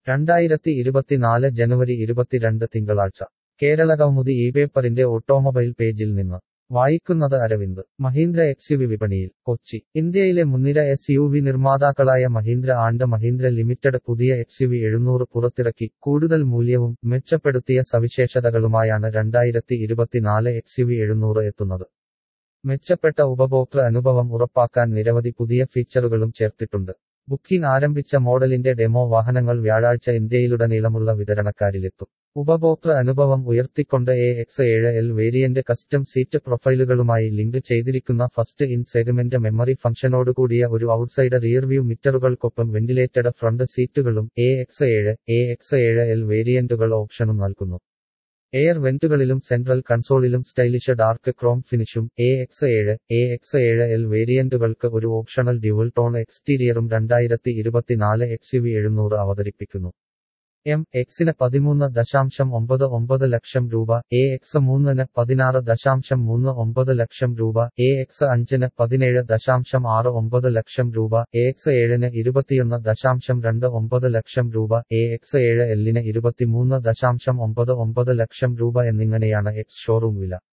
രണ്ടായിരത്തി ഇരുപത്തിനാല് ജനുവരി ഇരുപത്തിരണ്ട് തിങ്കളാഴ്ച കേരള കൗമുദി ഈ പേപ്പറിന്റെ ഓട്ടോമൊബൈൽ പേജിൽ നിന്ന് വായിക്കുന്നത് അരവിന്ദ് മഹീന്ദ്ര എക്സ്യുവി വിപണിയിൽ കൊച്ചി ഇന്ത്യയിലെ മുൻനിര എസ് യു വി നിർമ്മാതാക്കളായ മഹീന്ദ്ര ആൻഡ് മഹീന്ദ്ര ലിമിറ്റഡ് പുതിയ എക്സ്യുവി എഴുന്നൂറ് പുറത്തിറക്കി കൂടുതൽ മൂല്യവും മെച്ചപ്പെടുത്തിയ സവിശേഷതകളുമായാണ് രണ്ടായിരത്തി ഇരുപത്തിനാല് എക്സ്യുവി എഴുന്നൂറ് എത്തുന്നത് മെച്ചപ്പെട്ട ഉപഭോക്തൃ അനുഭവം ഉറപ്പാക്കാൻ നിരവധി പുതിയ ഫീച്ചറുകളും ചേർത്തിട്ടുണ്ട് ബുക്കിംഗ് ആരംഭിച്ച മോഡലിന്റെ ഡെമോ വാഹനങ്ങൾ വ്യാഴാഴ്ച ഇന്ത്യയിലുടനീളമുള്ള വിതരണക്കാരിലെത്തും ഉപഭോക്തൃ അനുഭവം ഉയർത്തിക്കൊണ്ട് എ എക്സ് ഏഴ് എൽ വേരിയന്റ് കസ്റ്റം സീറ്റ് പ്രൊഫൈലുകളുമായി ലിങ്ക് ചെയ്തിരിക്കുന്ന ഫസ്റ്റ് ഇൻ സെഗ്മെന്റ് മെമ്മറി ഫംഗ്ഷനോടുകൂടിയ ഒരു ഔട്ട്സൈഡ് റിയർവ്യൂ മിറ്ററുകൾക്കൊപ്പം വെന്റിലേറ്റഡ് ഫ്രണ്ട് സീറ്റുകളും എ എക്സ് ഏഴ് എ എക്സ് ഏഴ് എൽ വേരിയന്റുകൾ ഓപ്ഷനും നൽകുന്നു എയർ വെന്റുകളിലും സെൻട്രൽ കൺസോളിലും സ്റ്റൈലിഷ് ഡാർക്ക് ക്രോം ഫിനിഷും എ എക്സ് ഏഴ് എ എക്സ് ഏഴ് എൽ വേരിയന്റുകൾക്ക് ഒരു ഓപ്ഷണൽ ഡ്യുവൽ ടോൺ എക്സ്റ്റീരിയറും രണ്ടായിരത്തി ഇരുപത്തിനാല് എക്സ്യുവി എഴുന്നൂറ് അവതരിപ്പിക്കുന്നു എം എക്സിന് പതിമൂന്ന് ദശാംശം ഒമ്പത് ഒമ്പത് ലക്ഷം രൂപ എ എക്സ് മൂന്നിന് പതിനാറ് ദശാംശം മൂന്ന് ഒമ്പത് ലക്ഷം രൂപ എ എക്സ് അഞ്ചിന് പതിനേഴ് ദശാംശം ആറ് ഒമ്പത് ലക്ഷം രൂപ എ എക്സ് ഏഴിന് ഇരുപത്തിയൊന്ന് ദശാംശം രണ്ട് ഒമ്പത് ലക്ഷം രൂപ എ എക്സ് ഏഴ് എല്ലിന് ഇരുപത്തിമൂന്ന് ദശാംശം ഒമ്പത് ഒമ്പത് ലക്ഷം രൂപ എന്നിങ്ങനെയാണ് എക്സ് ഷോറൂം വില